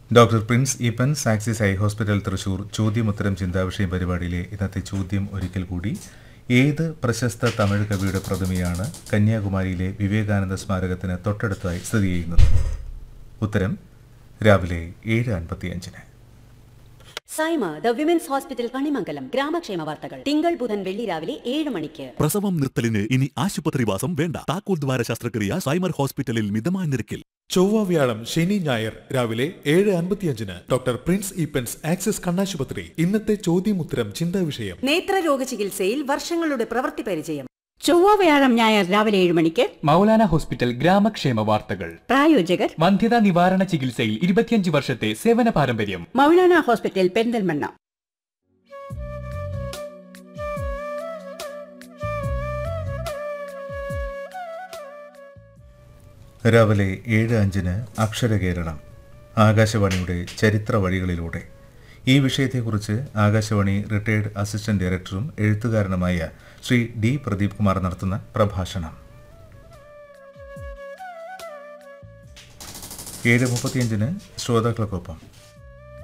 doctor Prince Eappen's axis eye hospital Thrissur ചോദ്യമുത്തരം ചിന്താവിഷയം പരിപാടിയിലെ ഇന്നത്തെ ചോദ്യം ഒരിക്കൽ കൂടി ഏത് പ്രശസ്ത തമിഴ് കവിയുടെ പ്രതിമയാണ് കന്യാകുമാരിയിലെ വിവേകാനന്ദ സ്മാരകത്തിന് തൊട്ടടുത്തായി സ്ഥിതി ചെയ്യുന്നത് ഉത്തരം രാവിലെ ഏഴ് അൻപത്തിയഞ്ചിന് Saima the women's hospital Kanimangalam ഗ്രാമക്ഷേമ വാർത്തകൾ തിങ്കൾ ബുധൻ വെള്ളി രാവിലെ ഏഴ് മണിക്ക് പ്രസവം നിർത്തലിന് ഇനി ആശുപത്രിവാസം വേണ്ട താക്കോൽ ദ്വാര ശസ്ത്രക്രിയ സൈമർ ഹോസ്പിറ്റലിൽ മിതമായ നിരക്കിൽ ചൊവ്വ വ്യാഴം ശനി ഞായർ രാവിലെ ഏഴ് അൻപത്തിയഞ്ചിന് ഡോക്ടർ പ്രിൻസ് ഈപ്പൻസ് ആക്സിസ് കണ്ണാശുപത്രി ഇന്നത്തെ ചോദ്യമുത്തരം ചിന്താ വിഷയം നേത്രരോഗ ചികിത്സയിൽ വർഷങ്ങളുടെ പ്രവൃത്തി പരിചയം ചൊവ്വ വ്യാഴം ഞായർ രാവിലെ ഏഴ് മണിക്ക് മൗലാന ഹോസ്പിറ്റൽ ഗ്രാമക്ഷേമ വാർത്തകൾ പ്രായോജകർ വന്ധ്യതാ നിവാരണ ചികിത്സയിൽ ഇരുപത്തിയഞ്ച് വർഷത്തെ സേവന പാരമ്പര്യം മൗലാന ഹോസ്പിറ്റൽ പെരിന്തൽമണ്ണ രാവിലെ ഏഴ് അഞ്ചിന് അക്ഷരകേരളം ആകാശവാണിയുടെ ചരിത്ര വഴികളിലൂടെ ഈ വിഷയത്തെക്കുറിച്ച് ആകാശവാണി റിട്ടയർഡ് അസിസ്റ്റന്റ് ഡയറക്ടറും എഴുത്തുകാരനുമായ ശ്രീ ഡി പ്രദീപ് കുമാർ നടത്തുന്ന പ്രഭാഷണം ഏഴ് മുപ്പത്തിയഞ്ചിന് ശ്രോതാക്കൾക്കൊപ്പം